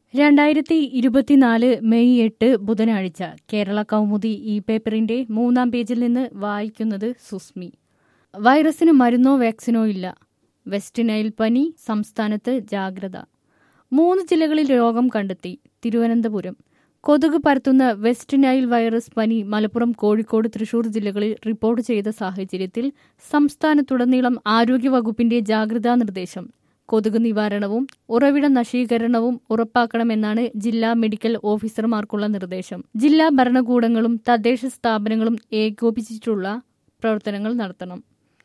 രണ്ടായിരത്തി ഇരുപത്തിനാല് മെയ് എട്ട് ബുധനാഴ്ച കേരള കൗമുദി ഈ പേപ്പറിന്റെ മൂന്നാം പേജിൽ നിന്ന് വായിക്കുന്നത് സുസ്മി വൈറസിന് മരുന്നോ വാക്സിനോ ഇല്ല വെസ്റ്റ് നൈൽ പനി സംസ്ഥാനത്ത് ജാഗ്രത മൂന്ന് ജില്ലകളിൽ രോഗം കണ്ടെത്തി തിരുവനന്തപുരം കൊതുക് പരത്തുന്ന വെസ്റ്റ് നൈൽ വൈറസ് പനി മലപ്പുറം കോഴിക്കോട് തൃശൂർ ജില്ലകളിൽ റിപ്പോർട്ട് ചെയ്ത സാഹചര്യത്തിൽ സംസ്ഥാനത്തുടനീളം ആരോഗ്യവകുപ്പിന്റെ ജാഗ്രതാ നിർദ്ദേശം കൊതുക് നിവാരണവും ഉറവിട നശീകരണവും ഉറപ്പാക്കണമെന്നാണ് ജില്ലാ മെഡിക്കൽ ഓഫീസർമാർക്കുള്ള നിർദ്ദേശം ജില്ലാ ഭരണകൂടങ്ങളും തദ്ദേശ സ്ഥാപനങ്ങളും ഏകോപിച്ചിട്ടുള്ള പ്രവർത്തനങ്ങൾ നടത്തണം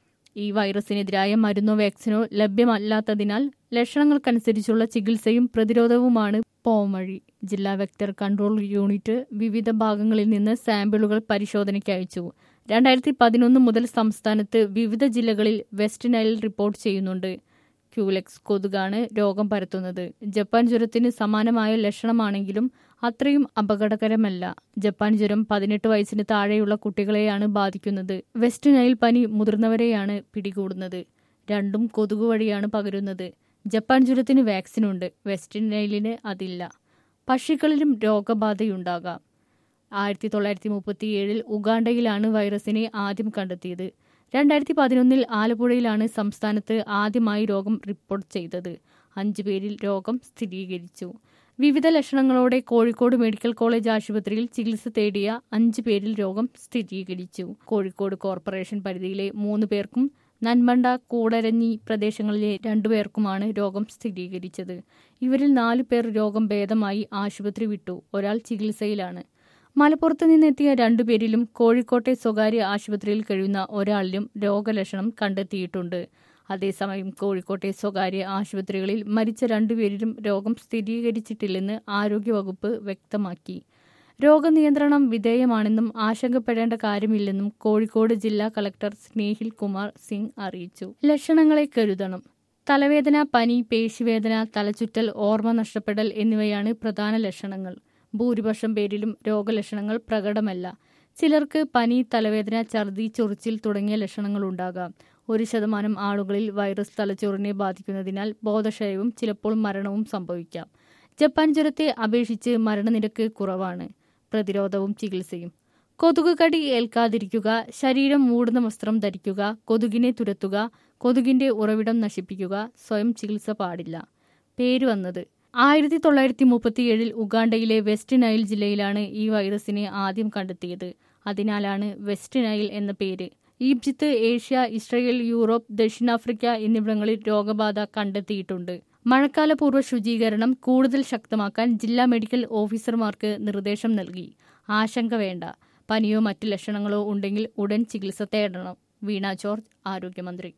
ഈ വൈറസിനെതിരായ മരുന്നോ വാക്സിനോ ലഭ്യമല്ലാത്തതിനാൽ ലക്ഷണങ്ങൾക്കനുസരിച്ചുള്ള ചികിത്സയും പ്രതിരോധവുമാണ് പോംവഴി ജില്ലാ വെക്ടർ കൺട്രോൾ യൂണിറ്റ് വിവിധ ഭാഗങ്ങളിൽ നിന്ന് സാമ്പിളുകൾ പരിശോധനയ്ക്ക് അയച്ചു രണ്ടായിരത്തി പതിനൊന്ന് മുതൽ സംസ്ഥാനത്ത് വിവിധ ജില്ലകളിൽ വെസ്റ്റ് നൈൽ റിപ്പോർട്ട് ചെയ്യുന്നുണ്ട് ക്യൂലെക്സ് കൊതുകാണ് രോഗം പരത്തുന്നത് ജപ്പാൻ ജ്വരത്തിന് സമാനമായ ലക്ഷണമാണെങ്കിലും അത്രയും അപകടകരമല്ല ജപ്പാൻ ജ്വരം പതിനെട്ട് വയസ്സിന് താഴെയുള്ള കുട്ടികളെയാണ് ബാധിക്കുന്നത് വെസ്റ്റ് നൈൽ പനി മുതിർന്നവരെയാണ് പിടികൂടുന്നത് രണ്ടും കൊതുക് വഴിയാണ് പകരുന്നത് ജപ്പാൻ ജ്വരത്തിന് വാക്സിനുണ്ട് വെസ്റ്റ് നൈലിന് അതില്ല പക്ഷികളിലും രോഗബാധയുണ്ടാകാം ആയിരത്തി തൊള്ളായിരത്തി മുപ്പത്തിയേഴിൽ ഉഗാണ്ടയിലാണ് വൈറസിനെ ആദ്യം കണ്ടെത്തിയത് രണ്ടായിരത്തി പതിനൊന്നിൽ ആലപ്പുഴയിലാണ് സംസ്ഥാനത്ത് ആദ്യമായി രോഗം റിപ്പോർട്ട് ചെയ്തത് അഞ്ചു പേരിൽ രോഗം സ്ഥിരീകരിച്ചു വിവിധ ലക്ഷണങ്ങളോടെ കോഴിക്കോട് മെഡിക്കൽ കോളേജ് ആശുപത്രിയിൽ ചികിത്സ തേടിയ അഞ്ചു പേരിൽ രോഗം സ്ഥിരീകരിച്ചു കോഴിക്കോട് കോർപ്പറേഷൻ പരിധിയിലെ മൂന്ന് പേർക്കും നന്മണ്ട കൂടരഞ്ഞി പ്രദേശങ്ങളിലെ രണ്ടുപേർക്കുമാണ് രോഗം സ്ഥിരീകരിച്ചത് ഇവരിൽ നാലു പേർ രോഗം ഭേദമായി ആശുപത്രി വിട്ടു ഒരാൾ ചികിത്സയിലാണ് മലപ്പുറത്ത് നിന്നെത്തിയ രണ്ടുപേരിലും കോഴിക്കോട്ടെ സ്വകാര്യ ആശുപത്രിയിൽ കഴിയുന്ന ഒരാളിലും രോഗലക്ഷണം കണ്ടെത്തിയിട്ടുണ്ട് അതേസമയം കോഴിക്കോട്ടെ സ്വകാര്യ ആശുപത്രികളിൽ മരിച്ച രണ്ടുപേരിലും രോഗം സ്ഥിരീകരിച്ചിട്ടില്ലെന്ന് ആരോഗ്യവകുപ്പ് വ്യക്തമാക്കി രോഗനിയന്ത്രണം വിധേയമാണെന്നും ആശങ്കപ്പെടേണ്ട കാര്യമില്ലെന്നും കോഴിക്കോട് ജില്ലാ കളക്ടർ സ്നേഹിൽ കുമാർ സിംഗ് അറിയിച്ചു ലക്ഷണങ്ങളെ കരുതണം തലവേദന പനി പേശിവേദന തലചുറ്റൽ ഓർമ്മ നഷ്ടപ്പെടൽ എന്നിവയാണ് പ്രധാന ലക്ഷണങ്ങൾ ഭൂരിപക്ഷം പേരിലും രോഗലക്ഷണങ്ങൾ പ്രകടമല്ല ചിലർക്ക് പനി തലവേദന ഛർദി ചൊറിച്ചിൽ തുടങ്ങിയ ലക്ഷണങ്ങൾ ഉണ്ടാകാം ഒരു ശതമാനം ആളുകളിൽ വൈറസ് തലച്ചോറിനെ ബാധിക്കുന്നതിനാൽ ബോധക്ഷയവും ചിലപ്പോൾ മരണവും സംഭവിക്കാം ജപ്പാൻ ജ്വരത്തെ അപേക്ഷിച്ച് മരണനിരക്ക് കുറവാണ് പ്രതിരോധവും ചികിത്സയും കൊതുക് കടി ഏൽക്കാതിരിക്കുക ശരീരം മൂടുന്ന വസ്ത്രം ധരിക്കുക കൊതുകിനെ തുരത്തുക കൊതുകിന്റെ ഉറവിടം നശിപ്പിക്കുക സ്വയം ചികിത്സ പാടില്ല പേര് വന്നത് ആയിരത്തി തൊള്ളായിരത്തി മുപ്പത്തിയേഴിൽ ഉഗാണ്ടയിലെ വെസ്റ്റ് നൈൽ ജില്ലയിലാണ് ഈ വൈറസിനെ ആദ്യം കണ്ടെത്തിയത് അതിനാലാണ് വെസ്റ്റ് നൈൽ എന്ന പേര് ഈജിപ്ത് ഏഷ്യ ഇസ്രയേൽ യൂറോപ്പ് ദക്ഷിണാഫ്രിക്ക എന്നിവിടങ്ങളിൽ രോഗബാധ കണ്ടെത്തിയിട്ടുണ്ട് മഴക്കാലപൂർവ്വ ശുചീകരണം കൂടുതൽ ശക്തമാക്കാൻ ജില്ലാ മെഡിക്കൽ ഓഫീസർമാർക്ക് നിർദ്ദേശം നൽകി ആശങ്ക വേണ്ട പനിയോ മറ്റ് ലക്ഷണങ്ങളോ ഉണ്ടെങ്കിൽ ഉടൻ ചികിത്സ തേടണം വീണ ജോർജ് ആരോഗ്യമന്ത്രി